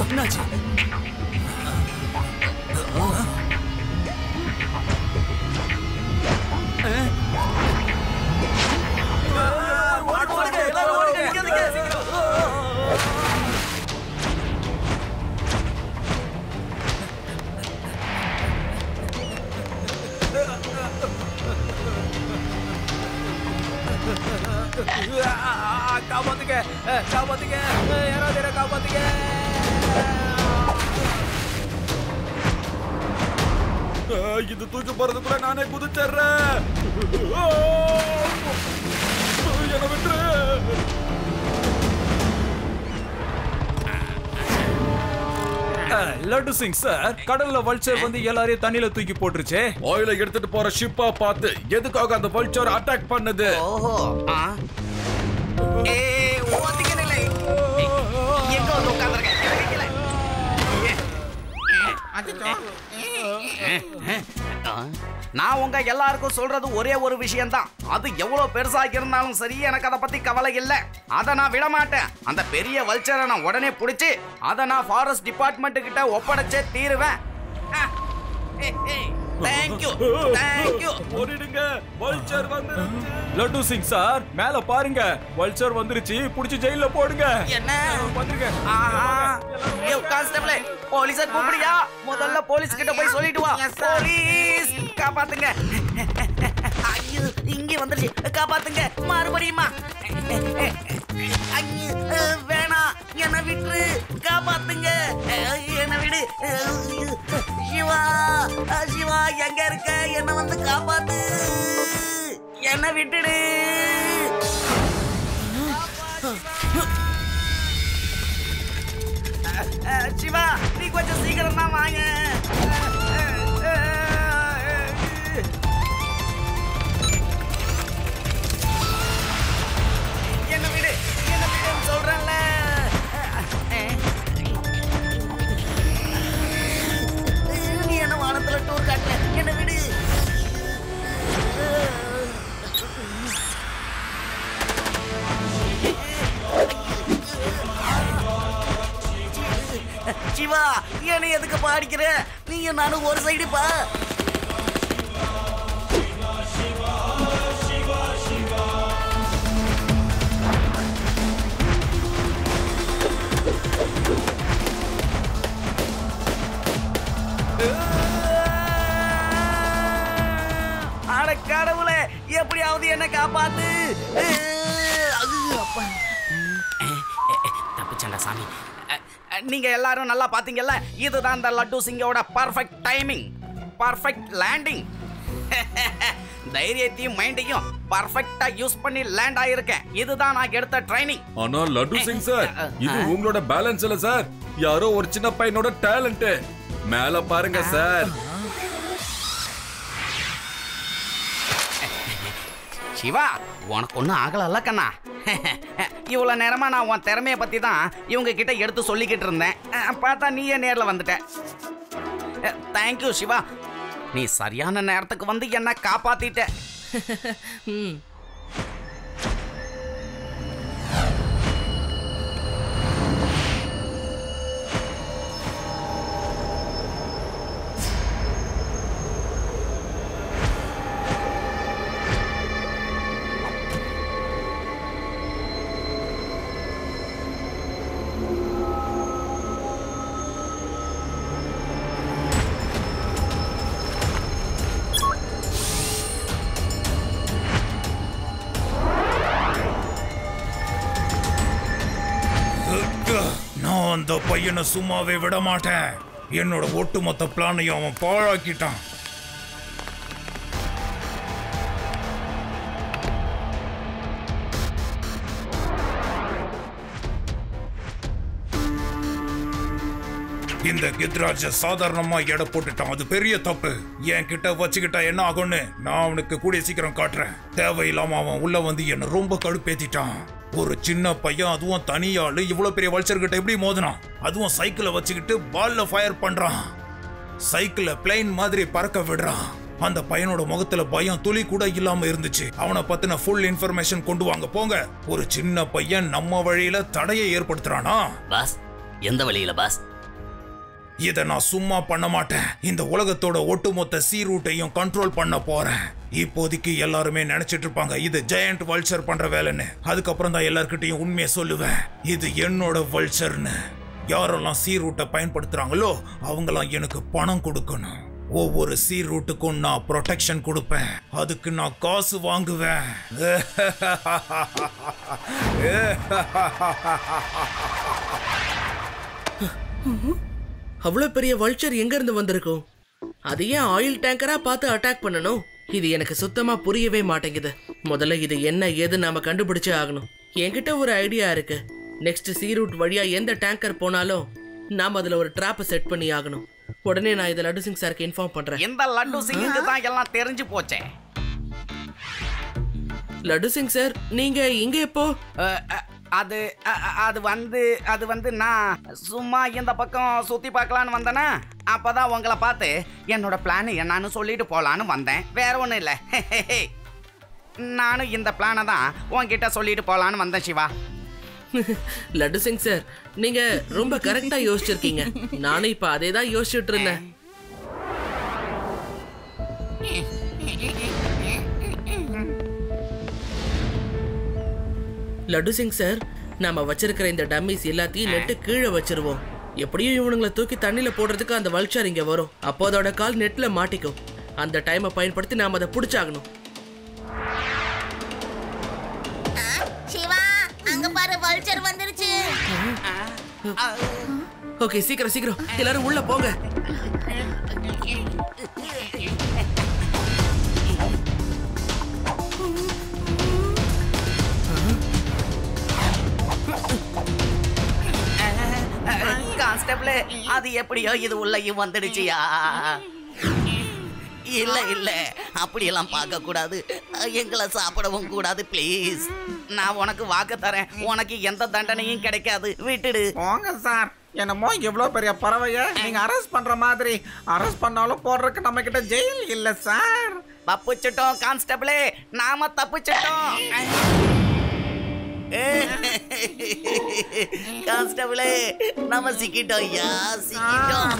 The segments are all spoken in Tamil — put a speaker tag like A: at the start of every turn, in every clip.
A: என்னாச்சு காப்பாத்துங்க காப்பாத்துங்க யாராவது என்ன காப்பாத்துங்க
B: இது தூக்கி போறதுக்குள்ள நானே குதிச்சிடுறேன் என்ன விட்டுரு
A: லட்டு சிங் சார் கடல்ல வல்ச்சர் வந்து எல்லாரையும் தண்ணியில தூக்கி போட்டுருச்சே
B: ஆயில எடுத்துட்டு போற ஷிப்பா பார்த்து எதுக்காக அந்த வல்ச்சர் அட்டாக் பண்ணுது
C: ஓஹோ ஆ ஏய் ஒதுங்க நிலை எங்க வந்து உட்கார்ந்திருக்க கிடைக்கல நான் உங்க எல்லாருக்கும் சொல்றது ஒரே ஒரு விஷயம்தான் அது எவ்வளவு பெருசா இருந்தாலும் சரி எனக்கு அதை பத்தி கவலை இல்ல அதை நான் விட மாட்டேன் அந்த பெரிய வல்ச்சரை நான் உடனே பிடிச்சி அதை நான் ஃபாரஸ்ட் டிபார்ட்மெண்ட் கிட்ட ஒப்படைச்சே தீருவேன் தேங்க்யூ தேங்க்யூ
B: ஓடிடுங்க வல்ச்சர் வந்துருச்சு
A: லட்டு சிங் சார் மேல பாருங்க வல்ச்சர் வந்துருச்சு புடிச்சு ஜெயில போடுங்க
C: என்ன
A: வந்துருங்க
C: ஆஹா. ஏய், கான்ஸ்டபிளே, போலீஸை கூப்பிடுயா முதல்ல போலீஸ் கிட்ட போய் சொல்லிட்டு வா போலீஸ் காப்பாத்துங்க ஐயோ இங்க வந்துருச்சு காப்பாத்துங்க மறுபடியுமா ஐயோ, அஹ், வேணாம் என்ன விட்டுரு காப்பாத்துங்க அஹ், என்ன விடு அஹ், சிவா அஹ், சிவா எங்க இருக்க என்ன வந்து காப்பாத்து என்ன விட்டுடு அஹ், சிவா நீ கொஞ்சம் சீக்கிரம் தான் வாங்க என்ன விடு என்ன விடுன்னு சொல்றேன்ல நீ என்ன வானத்துல டூர் காட்டல என்ன விடு சிவா என்ன எதுக்கு பாடிக்கிற நீ நானும் ஒரு சைடு பா அட கடவுளே எப்படியாவது என்ன காப்பாத்து அது அப்பா தப்பிச்சண்டா சாமி அ, அ, நீங்க எல்லாரும் நல்லா பாத்தீங்கல்ல இதுதான் இந்த லட்டு சிங்கோட பர்ஃபெக்ட் டைமிங் பர்ஃபெக்ட் லேண்டிங் தைரியத்தையும் மைண்டையும் பர்ஃபெக்ட்டா யூஸ் பண்ணி லேண்ட் ஆயிருக்கேன் இதுதான் நான் எடுத்த ட்ரைனிங்
B: ஆனா லட்டு சிங் சார் இது உங்களோட பேலன்ஸ் இல்ல சார் யாரோ ஒரு சின்ன பையனோட டேலண்ட் மேல பாருங்க சார்
C: சிவா உனக்கு ஒன்றும் ஆகலல்ல கண்ணா இவ்வளோ நேரமா நான் உன் திறமைய பத்தி தான் இவங்க கிட்ட எடுத்து சொல்லிக்கிட்டு இருந்தேன் அஹ், பார்த்தா நீயே நேர்ல வந்துட்ட தேங்க்யூ சிவா நீ சரியான நேரத்துக்கு வந்து என்ன காப்பாத்திட்ட
D: நான் அந்த பையனை சும்மாவே விட மாட்டேன் என்னோட ஒட்டுமொத்த பிளானையும் அவன் பாழாக்கிட்டான் இந்த கித்ராஜ சாதாரணமா எடை போட்டுட்டான் அது பெரிய தப்பு என் கிட்ட வச்சுக்கிட்டா என்ன ஆகும்னு நான் அவனுக்கு கூடிய சீக்கிரம் காட்டுறேன் தேவையில்லாம அவன் உள்ள வந்து என்ன ரொம்ப கடுப்பேத்திட்டான் ஒரு சின்ன பையன் அதுவும் தனியாளு இவ்வளவு பெரிய வல்ச்சர் கிட்ட எப்படி மோதினான் அதுவும் சைக்கிளை வச்சுக்கிட்டு பால்ல ஃபயர் பண்றான் சைக்கிளை பிளைன் மாதிரி பறக்க விடுறான் அந்த பையனோட முகத்துல பயம் துளி கூட இல்லாம இருந்துச்சு அவனை பத்தின ஃபுல் இன்ஃபர்மேஷன் கொண்டு வாங்க போங்க ஒரு சின்ன பையன் நம்ம வழியில தடையை ஏற்படுத்துறானா
E: பாஸ் எந்த வழியில பாஸ்
D: இத நான் சும்மா பண்ண மாட்டேன் இந்த உலகத்தோட ஒட்டுமொத்த சீ ரூட்டையும் கண்ட்ரோல் பண்ண போறேன் இப்போதைக்கு எல்லாருமே நினைச்சிட்டு இருப்பாங்க இது ஜெயண்ட் வல்ச்சர் பண்ற வேலைன்னு அதுக்கப்புறம் தான் எல்லார்கிட்டயும் உண்மையை சொல்லுவேன் இது என்னோட வல்ச்சர்னு யாரெல்லாம் சீ ரூட்டை பயன்படுத்துறாங்களோ அவங்களாம் எனக்கு பணம் கொடுக்கணும் ஒவ்வொரு சீ ரூட்டுக்கும் நான் ப்ரொடெக்ஷன் கொடுப்பேன் அதுக்கு நான் காசு வாங்குவேன்
E: அவ்வளவு பெரிய வல்ச்சர் எங்க இருந்து வந்திருக்கும் அது ஏன் ஆயில் டேங்கரா பார்த்து அட்டாக் பண்ணணும் இது எனக்கு சுத்தமா புரியவே மாட்டேங்குது முதல்ல இது என்ன ஏது நாம கண்டுபிடிச்சே ஆகணும் என்கிட்ட ஒரு ஐடியா இருக்கு நெக்ஸ்ட் சீ ரூட் வழியா எந்த டேங்கர் போனாலும் நாம அதுல ஒரு ட்ராப்பை செட் பண்ணி ஆகணும் உடனே நான் இதை லட்டு சிங் சாருக்கு இன்ஃபார்ம் பண்றேன்
C: இந்த லட்டு சிங்குக்கு தான் எல்லாம் தெரிஞ்சு போச்சே
E: லட்டு சிங் சார் நீங்க இங்க எப்போ
C: அஹ், அஹ், அது அஹ், அஹ், அது வந்து அது வந்து நான் சும்மா இந்த பக்கம் சுத்தி பார்க்கலான்னு வந்தேனா அப்பதான் உங்களை பார்த்து என்னோட பிளான் என்னன்னு சொல்லிட்டு போலான்னு வந்தேன் வேற ஒன்றும் இல்லை நானும் இந்த பிளானை தான் உன்கிட்ட சொல்லிட்டு போலான்னு வந்தேன் சிவா
E: லட்டு சிங் சார் நீங்க ரொம்ப கரெக்டா யோசிச்சிருக்கீங்க நானும் இப்ப அதே தான் யோசிச்சுட்டு இருந்தேன் லட்டு சிங் சார் நாம வச்சிருக்கிற இந்த டம்மிஸ் எல்லாத்தையும் நெட்டு கீழே வச்சிருவோம் எப்படியும் இவனுங்களை தூக்கி தண்ணியில போடுறதுக்கு அந்த வல்ச்சர் இங்க வரும் அப்போ அதோட கால் நெட்ல மாட்டிக்கும் அந்த டைமை பயன்படுத்தி நாம அதை பிடிச்சாகணும்
F: சிவா அங்க பாரு வல்ச்சர் வந்துருச்சு
E: ஓகே சீக்கிரம் சீக்கிரம் எல்லாரும் உள்ள போங்க
C: கான்ஸ்டபிள் அது எப்படியோ இது உள்ளேயும் வந்துடுச்சியா இல்ல இல்ல அப்படியெல்லாம் பார்க்க கூடாது எங்களை சாப்பிடவும் கூடாது ப்ளீஸ் நான் உனக்கு வாக்கு தரேன் உனக்கு எந்த தண்டனையும் கிடைக்காது விட்டுடு
A: போங்க சார் என்னமோ இவ்வளோ பெரிய பறவைய நீங்க அரெஸ்ட் பண்ற மாதிரி அரெஸ்ட் பண்ணாலும் போடுறதுக்கு நம்ம கிட்ட ஜெயில் இல்ல சார்
C: தப்பிச்சிட்டோம் கான்ஸ்டபிளே நாம தப்பிச்சிட்டோம் கான்ஸ்டபிளே நம்ம சிக்கிட்டோம் ஐயா சிக்கிட்டோம்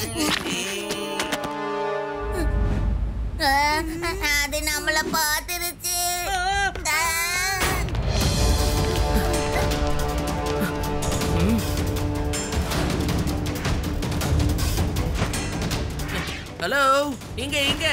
F: அஹ், அது நம்மள பாத்துருச்சு அஹ்.
E: ஹலோ இங்க இங்க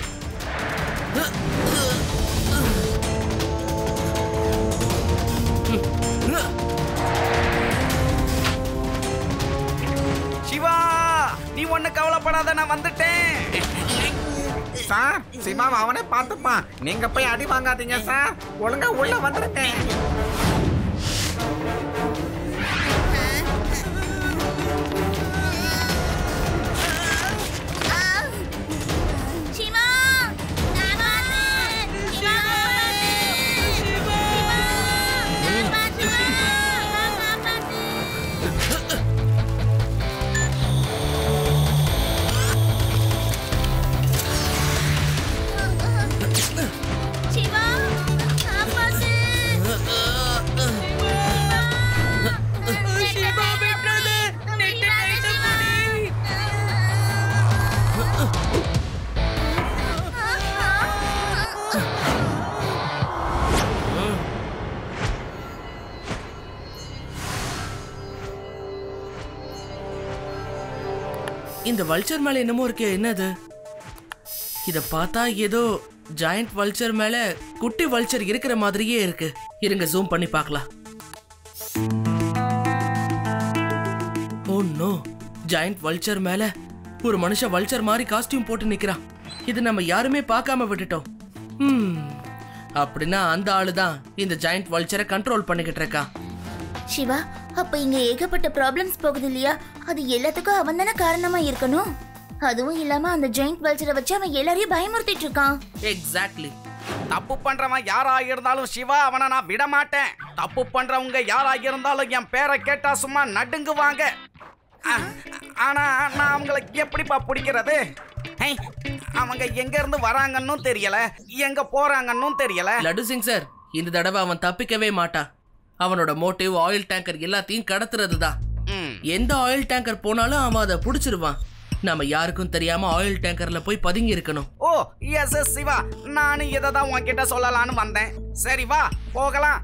C: சிவா நீ ஒண்ணு கவலைப்படாத நான் வந்துட்டேன்
A: சார் சிவாவை அவனே பார்த்துப்பான் நீங்க போய் அடி வாங்காதீங்க சார் ஒழுங்கா உள்ள வந்துருங்க
F: அஹ். சிவா காப்பாத்து. சிவா, காப்பாத்து. சிவா, காப்பாத்து. காப்பாத்து. சிவா காப்பாத்து சிவா விட்டுறது
E: இந்த வல்ச்சர் மேல என்னமோ இருக்கே என்னது இத பார்த்தா ஏதோ ஜாயண்ட் வல்ச்சர் மேல குட்டி வல்ச்சர் இருக்கிற மாதிரியே இருக்கு இருங்க ஜூம் பண்ணி பார்க்கலாம் ஓ நோ ஜாயண்ட் வல்ச்சர் மேல ஒரு மனுஷன் வல்ச்சர் மாதிரி காஸ்டியூம் போட்டு நிக்கிறான் இது நம்ம யாருமே பார்க்காம விட்டுட்டோம் ம் அப்படின்னா அந்த ஆளு தான் இந்த ஜாயண்ட் வல்ச்சரை கண்ட்ரோல் பண்ணிக்கிட்டு இருக்கான்
F: சிவா அப்ப இங்க ஏகப்பட்ட ப்ராப்ளம்ஸ் போகுது இல்லையா அது எல்லாத்துக்கும் அவன் தானே காரணமா இருக்கணும் அதுவும் இல்லாம அந்த ஜெயிண்ட் வல்ச்சரை வச்சு அவன் எல்லாரையும் பயமுறுத்திட்டு இருக்கான்
E: எக்ஸாக்ட்லி
C: தப்பு பண்றவன் யாரா இருந்தாலும் சிவா அவனை நான் விட மாட்டேன் தப்பு பண்றவங்க யாரா இருந்தாலும் என் பேரை கேட்டா சும்மா நடுங்குவாங்க ஆ- ஆனா நான் அவங்கள எப்படிப்பா பிடிக்கிறது ஹை, அவங்க எங்க இருந்து வராங்கன்னு தெரியல எங்க போறாங்கன்னு தெரியல
E: லட்டு சிங் சார் இந்த தடவை அவன் தப்பிக்கவே மாட்டான் அவனோட மோட்டிவ் ஆயில் டேங்கர் எல்லாத்தையும் கடத்துறது தான்
C: ம்.
E: எந்த ஆயில் டேங்கர் போனாலும் அவன் அதை புடிச்சிருவான் நாம யாருக்கும் தெரியாம ஆயில் டேங்கர்ல போய் பதுங்கி இருக்கணும்
C: ஓ எஸ் எஸ் சிவா நானும் இதை தான் உன்கிட்ட சொல்லலாம்னு வந்தேன் சரி வா போகலாம்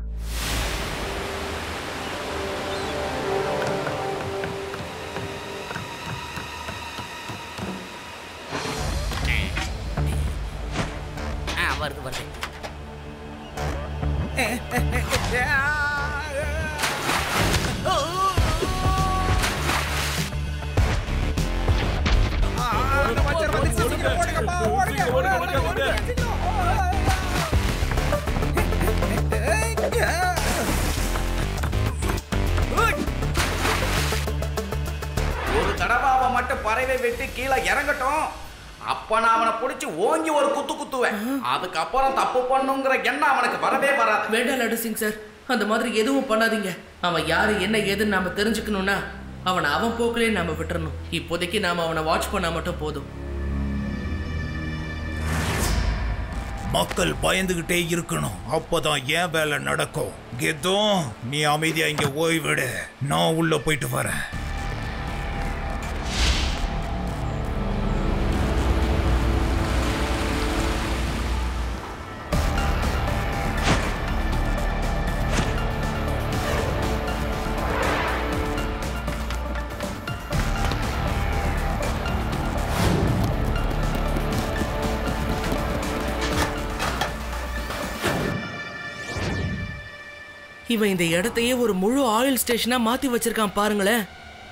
C: ஆ வருது வருது ஒரு தடவை அவன் மட்டும் பறவை விட்டு கீழே இறங்கட்டும் அப்ப நான் அவனை பிடிச்சி ஓங்கி ஒரு குத்து குத்துவேன் அதுக்கப்புறம் தப்பு பண்ணுங்கிற எண்ணம் அவனுக்கு வரவே வராது
E: வேண்டாம் லட்டு சிங் சார் அந்த மாதிரி எதுவும் பண்ணாதீங்க அவன் யாரு என்ன ஏதுன்னு நாம தெரிஞ்சுக்கணும்னா அவனை அவன் போக்கிலே நாம விட்டுறணும் இப்போதைக்கு நாம அவனை வாட்ச் பண்ணா மட்டும் போதும்
D: மக்கள் பயந்துகிட்டே இருக்கணும் அப்பதான் ஏன் வேலை நடக்கும் கெத்தும் நீ அமைதியா இங்க ஓய்விடு நான் உள்ள போயிட்டு வரேன்
E: இவன் இந்த இடத்தையே ஒரு முழு ஆயில் ஸ்டேஷனா மாத்தி வச்சிருக்கான் பாருங்களேன்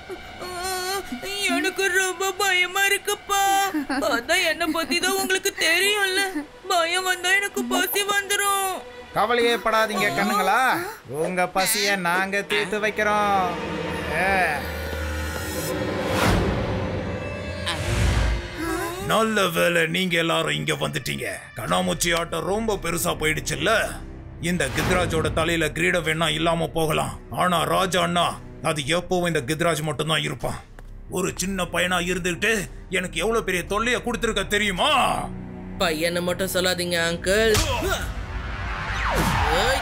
E: எனக்கு ரொம்ப பயமா இருக்குப்பா அதான் என்ன பத்தி தான் உங்களுக்கு தெரியும்ல பயம் வந்தா எனக்கு பசி வந்துரும்
A: கவலையே படாதீங்க கண்ணுங்களா உங்க பசிய நாங்க தீர்த்து வைக்கிறோம் ஏ.
D: நல்ல வேலை நீங்க எல்லாரும் இங்க வந்துட்டீங்க கண்ணாமூச்சி ஆட்டம் ரொம்ப பெருசா போயிடுச்சுல்ல இந்த கித்ராஜோட தலையில கிரீடம் வேணா இல்லாம போகலாம் ஆனா ராஜா அண்ணா அது எப்பவும் இந்த கித்ராஜ் மட்டும்தான் இருப்பான் ஒரு சின்ன பையனா இருந்துகிட்டு எனக்கு எவ்வளவு பெரிய தொல்லைய கொடுத்துருக்க தெரியுமா
E: பையனை மட்டும் சொல்லாதீங்க அங்கிள் ஏய்.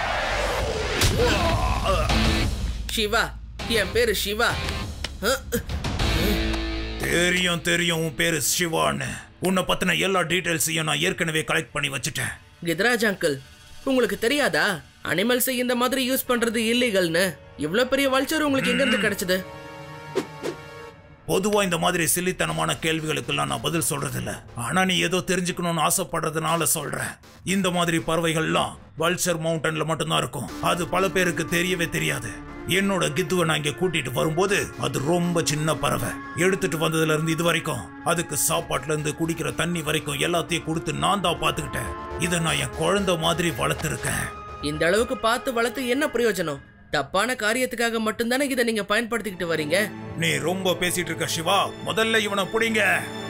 E: சிவா என் பேரு சிவா அஹ்,
D: தெரியும் தெரியும் உன் பேரு சிவான்னு உன்னை பத்தின எல்லா டீடைல்ஸையும் நான் ஏற்கனவே கலெக்ட் பண்ணி வச்சுட்டேன்
E: கித்ராஜ் அங்கிள் உங்களுக்கு தெரியாதா அனிமல்ஸை இந்த மாதிரி யூஸ் பண்றது இல்லீகல்னு இவ்ளோ பெரிய வல்ச்சர் உங்களுக்கு எங்க இருந்து கிடைச்சது
D: பொதுவா இந்த மாதிரி சில்லித்தனமான கேள்விகளுக்கெல்லாம் நான் பதில் சொல்றது இல்ல ஆனா நீ ஏதோ தெரிஞ்சுக்கணும்னு ஆசைப்படுறதுனால சொல்றேன் இந்த மாதிரி பறவைகள்லாம் வல்சர் மவுண்டன்ல மட்டும்தான் இருக்கும் அது பல பேருக்கு தெரியவே தெரியாது என்னோட கித்துவை நான் இங்க கூட்டிட்டு வரும்போது அது ரொம்ப சின்ன பறவை எடுத்துட்டு வந்ததுல இருந்து இது வரைக்கும் அதுக்கு சாப்பாட்டுல இருந்து குடிக்கிற தண்ணி வரைக்கும் எல்லாத்தையும் கொடுத்து நான் தான் பாத்துக்கிட்டேன் இதை நான் என் குழந்தை மாதிரி வளர்த்துருக்கேன்
E: இந்த அளவுக்கு பார்த்து வளர்த்து என்ன பிரயோஜனம் தப்பான காரியத்துக்காக மட்டும்தானே இதை நீங்க பயன்படுத்திக்கிட்டு வரீங்க
D: நீ ரொம்ப பேசிட்டு இருக்க சிவா முதல்ல இவனை பிடிங்க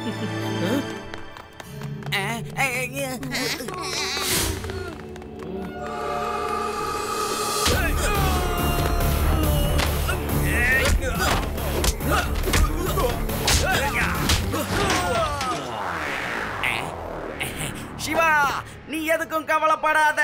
C: சிவா நீ எதுக்கும் கவலைப்படாத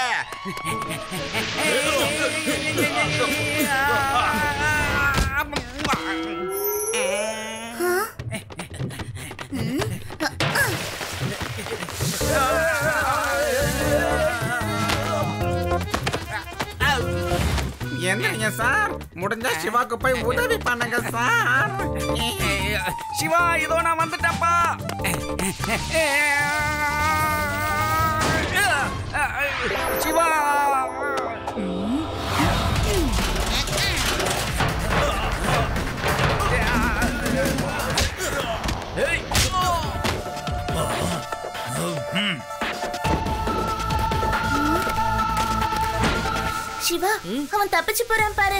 A: என்னங்க சார் முடிஞ்சா சிவாக்கு போய் உதவி பண்ணுங்க சார்
C: சிவா இதோ நான் வந்துட்டேன்ப்பா சிவா
F: சிவா அவன் தப்பிச்சு போறான் பாரு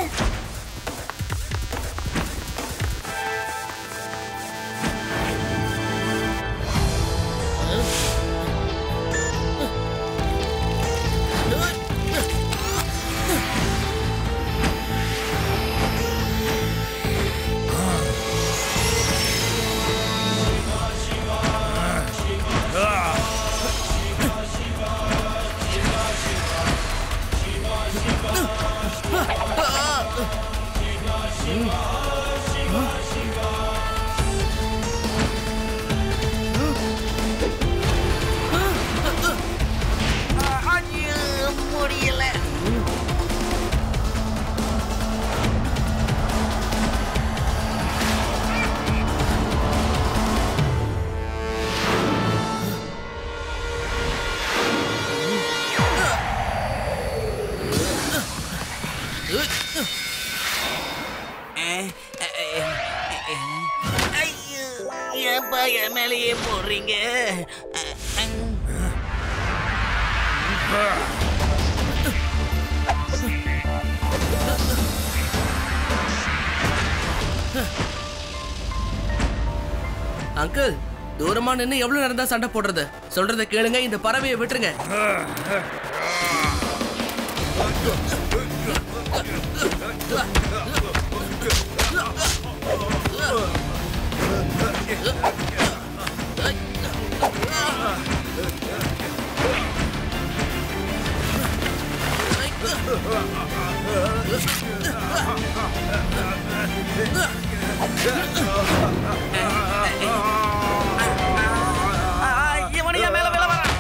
C: ஏப்பா என் மேலேயே போடுறீங்க
E: அங்கிள் தூரமா நின்னு எவ்வளவு நேரம் தான் சண்டை போடுறது சொல்றத கேளுங்க இந்த பறவையை விட்டுருங்க
C: ஆ, இவனு என் மேல விழ வரான்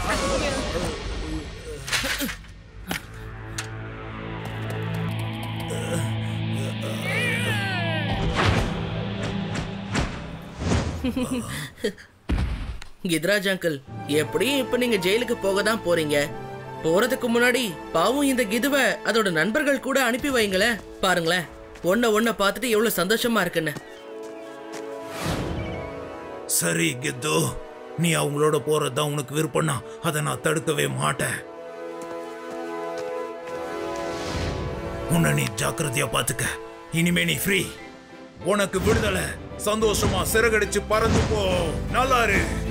E: கித்ராஜ் அங்கிள் எப்படியும் இப்ப நீங்க ஜெயிலுக்கு போக தான் போறீங்க போறதுக்கு முன்னாடி பாவம் இந்த கிதுவ அதோட நண்பர்கள் கூட அனுப்பி வைங்களேன் பாருங்களேன் ஒன்ன ஒன்ன பார்த்துட்டு எவ்வளவு சந்தோஷமா இருக்குன்னு
D: சரி கித்து நீ அவங்களோட போறதுதான் உனக்கு விருப்பம்னா அதை நான் தடுக்கவே மாட்டேன் உன்னை நீ ஜாக்கிரதையா பாத்துக்க இனிமே நீ ஃப்ரீ உனக்கு விடுதலை சந்தோஷமா சிறகடிச்சு பறந்து போ நல்லா இரு